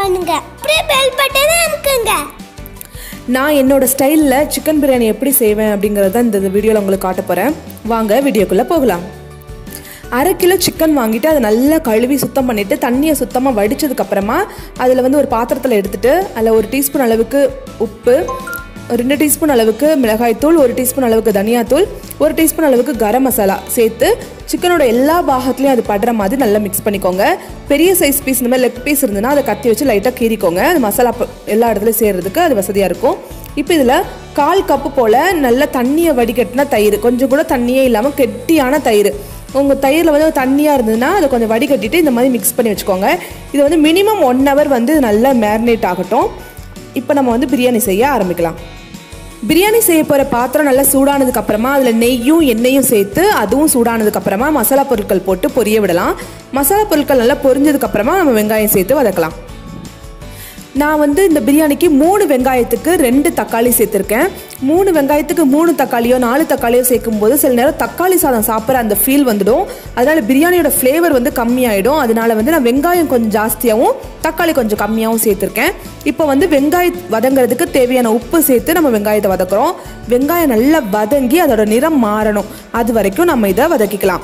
பண்ணுங்க அப்படியே பெல் பட்டனை அமுக்குங்க நான் என்னோட ஸ்டைலில் சிக்கன் பிரியாணி எப்படி செய்வேன் அப்படிங்கிறத இந்த வீடியோவில் உங்களுக்கு காட்ட போகிறேன் வாங்க வீடியோக்குள்ளே போகலாம் அரை கிலோ சிக்கன் வாங்கிட்டு அதை நல்லா கழுவி சுத்தம் பண்ணிவிட்டு தண்ணியை சுத்தமாக வடித்ததுக்கப்புறமா அதில் வந்து ஒரு பாத்திரத்தில் எடுத்துட்டு அதில் ஒரு டீஸ்பூன் அளவுக்கு உப்பு ரெண்டு டீஸ்பூன் அளவுக்கு மிளகாய்த்தூள் ஒரு டீஸ்பூன் அளவுக்கு தனியாத்தூள் ஒரு டீஸ்பூன் அளவுக்கு கரம் மசாலா சேர்த்து சிக்கனோட எல்லா பாகத்துலையும் அது படுற மாதிரி நல்லா மிக்ஸ் பண்ணிக்கோங்க பெரிய சைஸ் பீஸ் இந்த மாதிரி லெக் பீஸ் இருந்ததுன்னா அதை கத்தி வச்சு லைட்டாக கீறிக்கோங்க அது மசாலா ப- எல்லா இடத்துலையும் சேர்றதுக்கு அது வசதியாக இருக்கும் இப்போ இதில் கால் கப்பு போல் நல்ல தண்ணியை வடிகட்டின தயிர் கொஞ்சம் கூட தண்ணியே இல்லாமல் கெட்டியான தயிர் உங்கள் தயிரில் வந்து தண்ணியாக இருந்ததுன்னா அதை கொஞ்சம் வடிகட்டிட்டு இந்த மாதிரி மிக்ஸ் பண்ணி வச்சுக்கோங்க இது வந்து மினிமம் ஒன் ஹவர் வந்து இது நல்லா மேரினேட் ஆகட்டும் இப்போ நம்ம வந்து பிரியாணி செய்ய ஆரம்பிக்கலாம் பிரியாணி செய்ய போகிற பாத்திரம் நல்லா சூடானதுக்கு அப்புறமா அதில் நெய்யும் எண்ணெயும் சேர்த்து அதுவும் சூடானதுக்கு அப்புறமா மசாலா பொருட்கள் போட்டு பொரிய விடலாம் மசாலா பொருட்கள் நல்லா பொரிஞ்சதுக்கு அப்புறமா நம்ம வெங்காயம் சேர்த்து வதக்கலாம் நான் வந்து இந்த பிரியாணிக்கு மூணு வெங்காயத்துக்கு ரெண்டு தக்காளி சேர்த்துருக்கேன் மூணு வெங்காயத்துக்கு மூணு தக்காளியோ நாலு தக்காளியோ சேர்க்கும் போது சில நேரம் தக்காளி சாதம் சாப்பிட்ற அந்த ஃபீல் வந்துடும் அதனால பிரியாணியோட ஃப்ளேவர் வந்து கம்மியாயிடும் அதனால வந்து நான் வெங்காயம் கொஞ்சம் ஜாஸ்தியாகவும் தக்காளி கொஞ்சம் கம்மியாகவும் சேர்த்துருக்கேன் இப்போ வந்து வெங்காயம் வதங்குறதுக்கு தேவையான உப்பு சேர்த்து நம்ம வெங்காயத்தை வதக்குறோம் வெங்காயம் நல்லா வதங்கி அதோட நிறம் மாறணும் அது வரைக்கும் நம்ம இதை வதக்கிக்கலாம்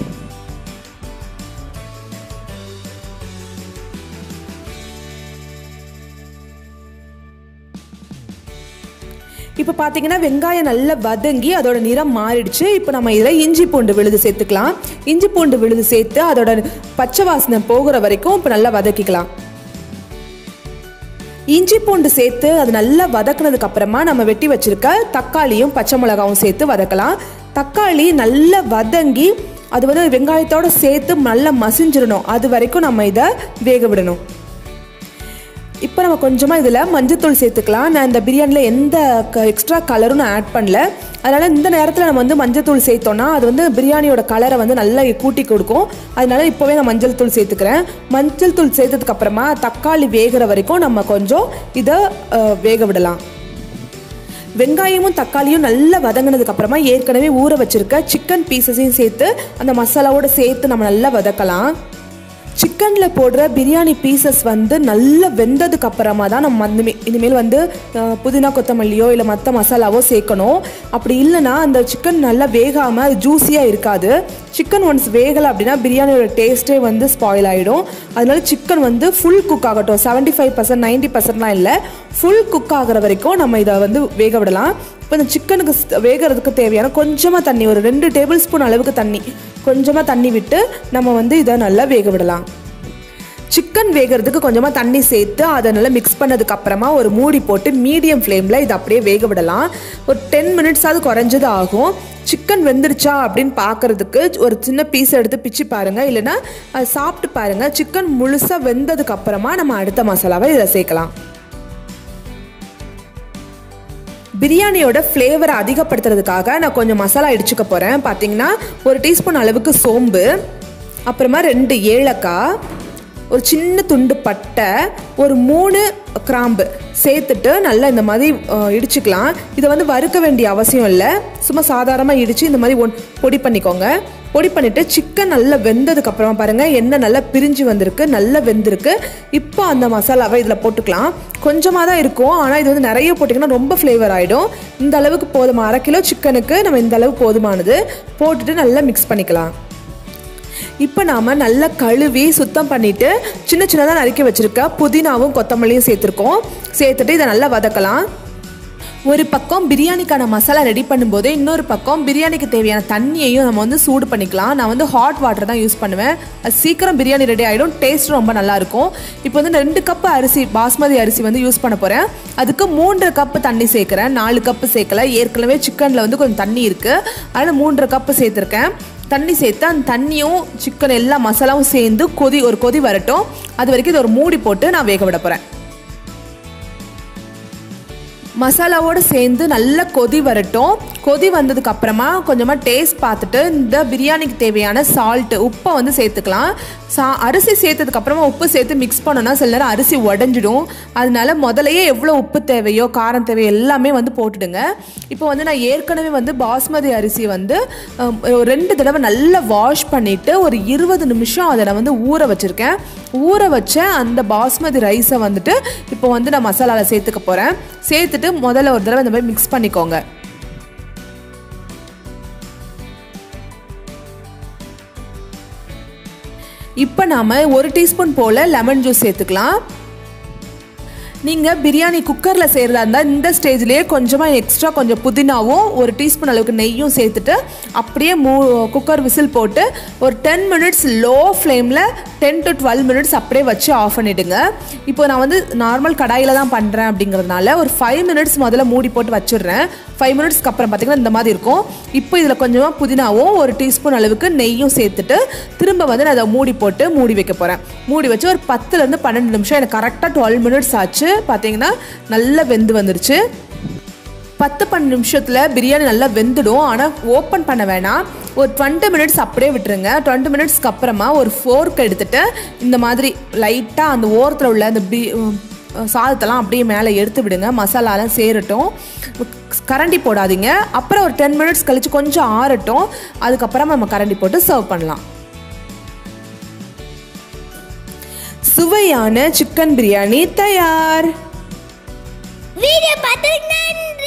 இப்போ பார்த்தீங்கன்னா வெங்காயம் நல்லா வதங்கி அதோட நிறம் மாறிடுச்சு இப்போ நம்ம இதில் இஞ்சி பூண்டு விழுது சேர்த்துக்கலாம் இஞ்சி பூண்டு விழுது சேர்த்து அதோட பச்சை வாசனை போகிற வரைக்கும் இப்போ நல்லா வதக்கிக்கலாம் இஞ்சி பூண்டு சேர்த்து அது நல்லா வதக்குனதுக்கு அப்புறமா நம்ம வெட்டி வச்சிருக்க தக்காளியும் பச்சை மிளகாவும் சேர்த்து வதக்கலாம் தக்காளி நல்லா வதங்கி அது வந்து வெங்காயத்தோட சேர்த்து நல்லா மசிஞ்சிடணும் அது வரைக்கும் நம்ம இதை வேக விடணும் இப்போ நம்ம கொஞ்சமாக இதில் மஞ்சத்தூள் சேர்த்துக்கலாம் நான் இந்த பிரியாணியில் எந்த எக்ஸ்ட்ரா கலரும் நான் ஆட் பண்ணல அதனால் இந்த நேரத்தில் நம்ம வந்து மஞ்சத்தூள் சேர்த்தோன்னா அது வந்து பிரியாணியோட கலரை வந்து நல்லா கூட்டி கொடுக்கும் அதனால இப்போவே நான் மஞ்சள் தூள் சேர்த்துக்கிறேன் மஞ்சள் தூள் சேர்த்ததுக்கு அப்புறமா தக்காளி வேகிற வரைக்கும் நம்ம கொஞ்சம் இதை அஹ், வேக விடலாம் வெங்காயமும் தக்காளியும் நல்லா வதங்கினதுக்கு அப்புறமா ஏற்கனவே ஊற வச்சிருக்க சிக்கன் பீசஸையும் சேர்த்து அந்த மசாலாவோட சேர்த்து நம்ம நல்லா வதக்கலாம் சிக்கனில் போடுற பிரியாணி பீசஸ் வந்து நல்லா வெந்ததுக்கு அப்புறமா தான் நம்ம வந்து இனிமேல் வந்து அஹ், புதினா கொத்தமல்லியோ இல்லை மற்ற மசாலாவோ சேர்க்கணும் அப்படி இல்லைன்னா அந்த சிக்கன் நல்லா வேகாமல் அது ஜூஸியாக இருக்காது சிக்கன் ஒன்ஸ் வேகலை அப்படின்னா பிரியாணியோட டேஸ்ட்டே வந்து ஸ்பாயில் ஆகிடும் அதனால சிக்கன் வந்து ஃபுல் குக் ஆகட்டும் செவன்ட்டி ஃபைவ் பர்சன்ட் நைன்ட்டி பர்சன்ட்லாம் இல்லை ஃபுல் குக் ஆகிற வரைக்கும் நம்ம இதை வந்து வேக விடலாம் இப்போ இந்த சிக்கனுக்கு ஸ்- வேகறதுக்கு தேவையான கொஞ்சமாக தண்ணி ஒரு ரெண்டு டேபிள் ஸ்பூன் அளவுக்கு தண்ணி கொஞ்சமாக தண்ணி விட்டு நம்ம வந்து இதை நல்லா வேக விடலாம் சிக்கன் வேகிறதுக்கு கொஞ்சமாக தண்ணி சேர்த்து அதை நல்லா மிக்ஸ் பண்ணதுக்கு அப்புறமா ஒரு மூடி போட்டு மீடியம் ஃப்ளேமில் இதை அப்படியே வேக விடலாம் ஒரு டென் மினிட்ஸாவது குறைஞ்சது ஆகும் சிக்கன் வெந்துருச்சா அப்படின்னு பார்க்கறதுக்கு ஒரு சின்ன பீஸ் எடுத்து பிச்சு பாருங்கள் இல்லைன்னா அதை சாப்பிட்டு பாருங்கள் சிக்கன் முழுசாக வெந்ததுக்கு அப்புறமா நம்ம அடுத்த மசாலாவை இதில் சேர்க்கலாம் பிரியாணியோட ஃப்ளேவரை அதிகப்படுத்துறதுக்காக நான் கொஞ்சம் மசாலா இடிச்சுக்க போகிறேன் பார்த்தீங்கன்னா ஒரு டீஸ்பூன் அளவுக்கு சோம்பு அப்புறமா ரெண்டு ஏலக்காய் ஒரு சின்ன துண்டு பட்டை ஒரு மூணு கிராம்பு சேர்த்துட்டு நல்லா இந்த மாதிரி அஹ், இடிச்சுக்கலாம் இதை வந்து வறுக்க வேண்டிய அவசியம் இல்லை சும்மா சாதாரணமாக இடித்து இந்த மாதிரி ஒன் பொடி பண்ணிக்கோங்க பொடி பண்ணிவிட்டு சிக்கன் நல்லா வெந்ததுக்கு அப்புறமா பாருங்கள் எண்ணெய் நல்லா பிரிஞ்சு வந்திருக்கு நல்லா வெந்திருக்கு இப்போ அந்த மசாலாவை இதில் போட்டுக்கலாம் கொஞ்சமாக தான் இருக்கும் ஆனால் இது வந்து நிறைய போட்டிங்கன்னா ரொம்ப ஃப்ளேவர் ஆகிடும் இந்த அளவுக்கு போதுமா அரை கிலோ சிக்கனுக்கு நம்ம இந்த அளவு போதுமானது போட்டுட்டு நல்லா மிக்ஸ் பண்ணிக்கலாம் இப்போ நாம் நல்லா கழுவி சுத்தம் பண்ணிவிட்டு சின்ன சின்னதாக நறுக்கி வச்சுருக்க புதினாவும் கொத்தமல்லியும் சேர்த்துருக்கோம் சேர்த்துட்டு இதை நல்லா வதக்கலாம் ஒரு பக்கம் பிரியாணிக்கான மசாலா ரெடி பண்ணும்போது இன்னொரு பக்கம் பிரியாணிக்கு தேவையான தண்ணியையும் நம்ம வந்து சூடு பண்ணிக்கலாம் நான் வந்து ஹாட் வாட்டர் தான் யூஸ் பண்ணுவேன் அது சீக்கிரம் பிரியாணி ரெடி ஆகிடும் டேஸ்ட் ரொம்ப நல்லா இருக்கும் இப்போ வந்து ரெண்டு கப்பு அரிசி பாஸ்மதி அரிசி வந்து யூஸ் பண்ண போகிறேன் அதுக்கு மூன்று கப்பு தண்ணி சேர்க்குறேன் நாலு கப்பு சேர்க்கல ஏற்கனவே சிக்கனில் வந்து கொஞ்சம் தண்ணி இருக்குது அதனால் மூன்று கப்பு சேர்த்துருக்கேன் தண்ணி சேர்த்து அந்த தண்ணியும் சிக்கன் எல்லா மசாலாவும் சேர்ந்து கொதி ஒரு கொதி வரட்டும் அது வரைக்கும் இது ஒரு மூடி போட்டு நான் வேக விட போகிறேன் மசாலாவோடு சேர்ந்து நல்லா கொதி வரட்டும் கொதி வந்ததுக்கு அப்புறமா கொஞ்சமாக டேஸ்ட் பார்த்துட்டு இந்த பிரியாணிக்கு தேவையான சால்ட்டு உப்பை வந்து சேர்த்துக்கலாம் சா அரிசி சேர்த்ததுக்கு அப்புறமா உப்பு சேர்த்து மிக்ஸ் பண்ணோன்னா சில நேரம் அரிசி உடஞ்சிடும் அதனால முதலையே எவ்வளோ உப்பு தேவையோ காரம் தேவையோ எல்லாமே வந்து போட்டுடுங்க இப்போ வந்து நான் ஏற்கனவே வந்து பாஸ்மதி அரிசி வந்து அஹ், ஒரு ரெண்டு தடவை நல்லா வாஷ் பண்ணிவிட்டு ஒரு இருபது நிமிஷம் அதை நான் வந்து ஊற வச்சுருக்கேன் ஊற வச்ச அந்த பாஸ்மதி ரைஸை வந்துட்டு இப்போ வந்து நான் மசாலாவில் சேர்த்துக்க போகிறேன் சேர்த்துட்டு முதல்ல ஒரு தடவை இந்த மாதிரி மிக்ஸ் பண்ணிக்கோங்க இப்போ நாம் ஒரு டீஸ்பூன் போல் லெமன் ஜூஸ் சேர்த்துக்கலாம் நீங்கள் பிரியாணி குக்கரில் செய்கிறதா இருந்தால் இந்த ஸ்டேஜ்லேயே கொஞ்சமாக எக்ஸ்ட்ரா கொஞ்சம் புதினாவும் ஒரு டீஸ்பூன் அளவுக்கு நெய்யும் சேர்த்துட்டு அப்படியே மூ குக்கர் விசில் போட்டு ஒரு டென் மினிட்ஸ் லோ ஃப்ளேமில் டென் டு டுவெல் மினிட்ஸ் அப்படியே வச்சு ஆஃப் பண்ணிவிடுங்க இப்போ நான் வந்து நார்மல் கடாயில் தான் பண்ணுறேன் அப்படிங்கிறதுனால ஒரு ஃபைவ் மினிட்ஸ் முதல்ல மூடி போட்டு வச்சிடுறேன் ஃபைவ் மினிட்ஸ்க்கு அப்புறம் பார்த்தீங்கன்னா இந்த மாதிரி இருக்கும் இப்போ இதில் கொஞ்சமாக புதினாவும் ஒரு டீஸ்பூன் அளவுக்கு நெய்யும் சேர்த்துட்டு திரும்ப வந்து நான் அதை மூடி போட்டு மூடி வைக்க போகிறேன் மூடி வச்சு ஒரு பத்துலேருந்து பன்னெண்டு நிமிஷம் எனக்கு கரெக்டாக டுவெல் மினிட்ஸ் ஆச்சு பார்த்தீங்கன்னா நல்லா வெந்து வந்துருச்சு பத்து பன்னெண்டு நிமிஷத்தில் பிரியாணி நல்லா வெந்துடும் ஆனால் ஓப்பன் பண்ண வேணாம் ஒரு டுவெண்ட்டி மினிட்ஸ் அப்படியே விட்டுருங்க டுவெண்ட்டி மினிட்ஸ்க்கு அப்புறமா ஒரு ஃபோர்க் எடுத்துட்டு இந்த மாதிரி லைட்டாக அந்த ஓரத்தில் உள்ள அந்த பி உம், சாதத்தெல்லாம் அப்படியே மேலே எடுத்து விடுங்க மசாலாலாம் சேரட்டும் கரண்டி போடாதீங்க அப்புறம் ஒரு டென் மினிட்ஸ் கழிச்சு கொஞ்சம் ஆறட்டும் அதுக்கப்புறமா நம்ம கரண்டி போட்டு சர்வ் பண்ணலாம் சுவையான சிக்கன் பிரியாணி தயார் வீடியோ பார்த்ததுக்கு நன்றி